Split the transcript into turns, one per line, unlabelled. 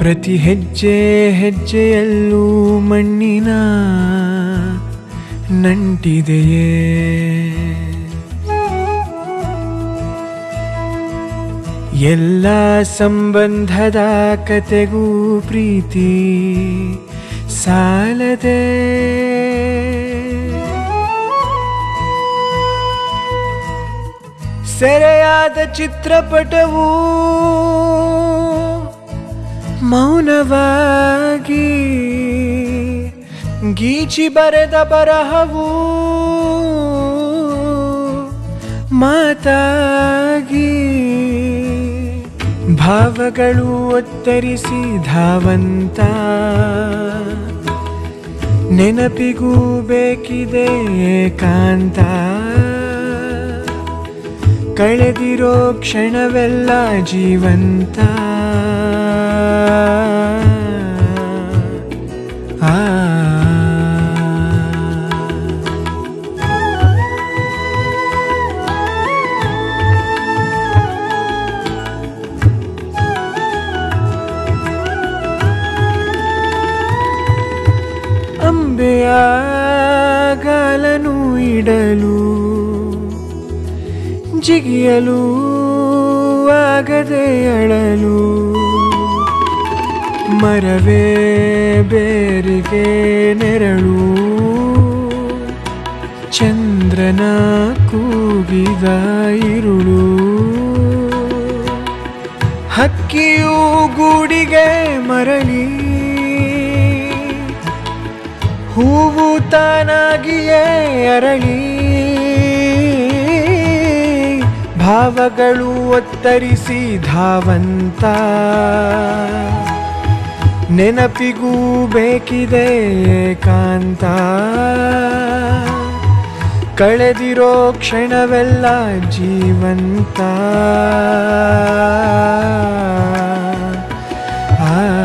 ಪ್ರತಿ ಹೆಜ್ಜೆ ಹೆಜ್ಜೆಯಲ್ಲೂ ಮಣ್ಣಿನ ನಂಟಿದೆಯೇ ಎಲ್ಲ ಸಂಬಂಧದ ಕತೆಗೂ ಪ್ರೀತಿ ಸಾಲದೆ ಸೆರೆಯಾದ ಚಿತ್ರಪಟವು ಮೌನವಾಗಿ ಗೀಚಿ ಬರೆದ ಬರಹವು ಮಾತಾಗಿ ಭಾವಗಳು ಒತ್ತರಿಸಿ ಧಾವಂತ ನೆನಪಿಗೂ ಬೇಕಿದೆ ಏಕಾಂತ ಕಳೆದಿರೋ ಕ್ಷಣವೆಲ್ಲ ಜೀವಂತ ಆ ಅಂಬೆಯ ಗಾಲನು ಇಡಲು ಜಿಗಿಯಲು ಆಗದೆ ಅಳಲು ಮರವೇ ಬೇರಿಗೆ ನೆರಳು ಚಂದ್ರನ ಕೂಗಿದ ಇರುಳು ಹಕ್ಕಿಯು ಗೂಡಿಗೆ ಮರಳಿ ಹೂವು ತಾನಾಗಿಯೇ ಅರಳಿ ಭಾವಗಳು ಒತ್ತರಿಸಿ ಧಾವಂತ ನೆನಪಿಗೂ ಬೇಕಿದೆ ಏಕಾಂತ ಕಳೆದಿರೋ ಕ್ಷಣವೆಲ್ಲ ಜೀವಂತ ಆ